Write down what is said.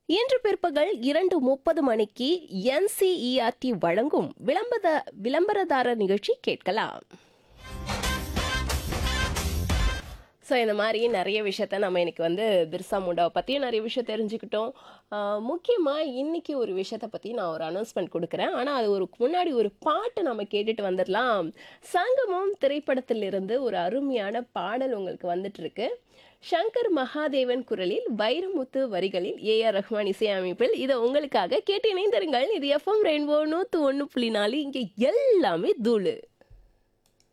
இன்று பிற்பகல் இரண்டு முப்பது மணிக்கு என்சிஇஆர்டி வழங்கும் விளம்பர விளம்பரதாரர் நிகழ்ச்சி கேட்கலாம் ஸோ இந்த மாதிரி நிறைய விஷயத்த நம்ம இன்னைக்கு வந்து பிர்சா முண்டாவை பற்றியும் நிறைய விஷயம் தெரிஞ்சுக்கிட்டோம் முக்கியமாக இன்னைக்கு ஒரு விஷயத்தை பற்றி நான் ஒரு அனௌன்ஸ்மெண்ட் கொடுக்குறேன் ஆனால் அது ஒரு முன்னாடி ஒரு பாட்டு நம்ம கேட்டுட்டு வந்துடலாம் சங்கமம் திரைப்படத்திலிருந்து ஒரு அருமையான பாடல் உங்களுக்கு வந்துட்டு இருக்கு சங்கர் மகாதேவன் குரலில் வைரமுத்து வரிகளில் ஏ ஆர் ரஹ்மான் இசையமைப்பில் இதை உங்களுக்காக கேட்டு இணைந்திருங்கள் இது எஃப்எம் ரெயின்போ நூற்று ஒன்று புள்ளி நாலு இங்கே எல்லாமே தூளு